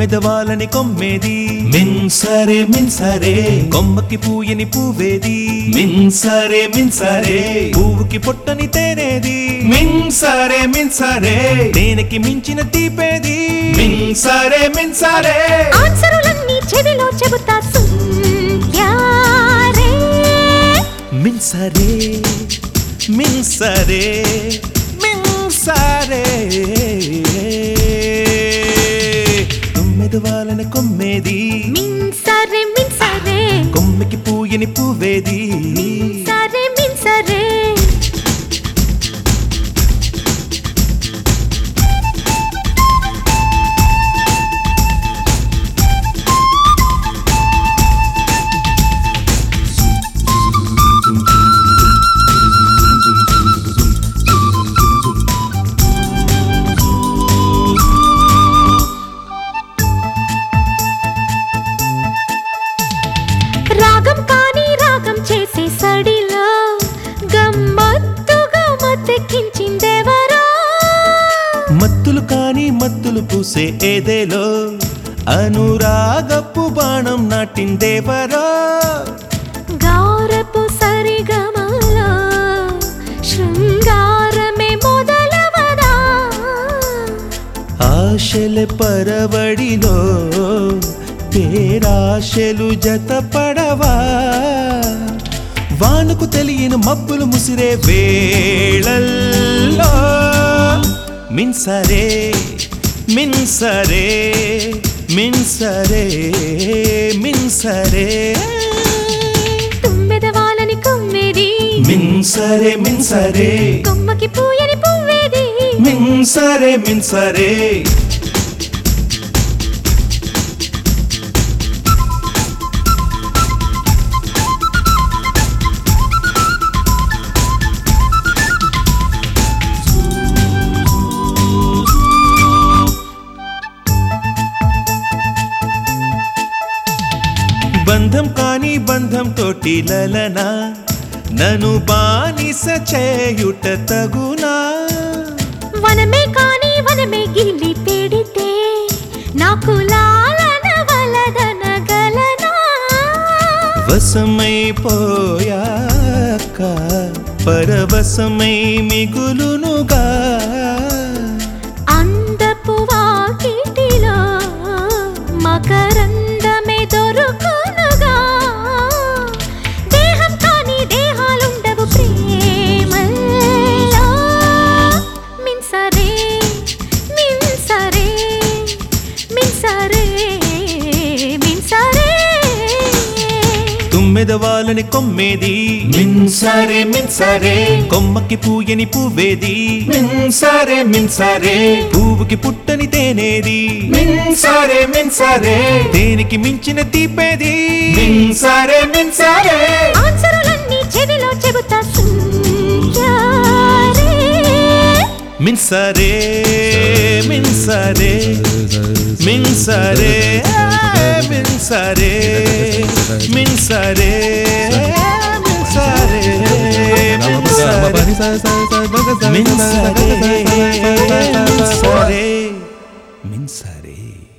తుమ్మెదవాలని కొమ్మేది మిన్సరే మిన్సరే కొమ్మకి పూయని పువ్వేది మిన్సరే మిన్సరే పువ్వుకి పొట్టని తేనేది మిన్సరే మిన్సరే తేనెకి మించిన తీపేది మిన్సరే మిన్సరే ఆన్సరులన్నీ చెవిలో చెబుతా సుంద్యారే మిన్సరే మిన్సరే మిన్సరే తుమ్మెదవాలని కొమ్మేది మిన్సరే మిన్సరే కొమ్మెకి పూయని పువ్వేది సరే మిన్సరే రాగం కాని రాగం చేసే సడిలో గమ్మత్తుగా మత్తెక్కించిందెవరో మత్తులు కాని మత్తులు పూసే ఏదేలో అనురాగపు బాణం నాటిందేవరో గారపు సరిగమలో శృంగారమే మొదలవదా ఆశల పరవడిలో పేరాశలు జతపడవా వానుకు తెలియని మబ్బులు ముసిరే వేళల్లో మిన్సరే మిన్సరే మిన్సరే మిన్సరే తుమ్మెదవాలని కొమ్మేది మిన్సరే మిన్సరే కొమ్మకి పూయని పువ్వేది మిన్సరే మిన్సరే బంధం కాని బంధం తోటి లలన నన్ను బానిస చేయుట తగునా వనమే కాని వనమే గిల్లి పెడితే నాకు లాలన వలదనగలనా వశమైపోయాక పరవశమై మిగులునుగా అందపు వాకిటిలో మకరందమే దొరుకునుగా దేహం కాని దేహాలుండవు ప్రేమల్లో మిన్సరే మిన్సరే మిన్సరే మిన్సరే తుమ్మెదవాలని కొమ్మేది మిన్సరే మిన్సరే కొమ్మకి పూయని పువ్వేది మిన్సరే మిన్సరే పువ్వుకి పుట్టని తేనేది మిన్సరే మిన్సరే దేనికి మించిన తీపేది మిన్సరే మిన్సరే ఆన్సరులన్నీ చెవిలో చెబుతా సుందరే మిన్సరే మిన్సరే మిన్సరే మిన్సరే మిన్సరే మిన్సరే మిన్సరే మిన్సరే మిన్సరే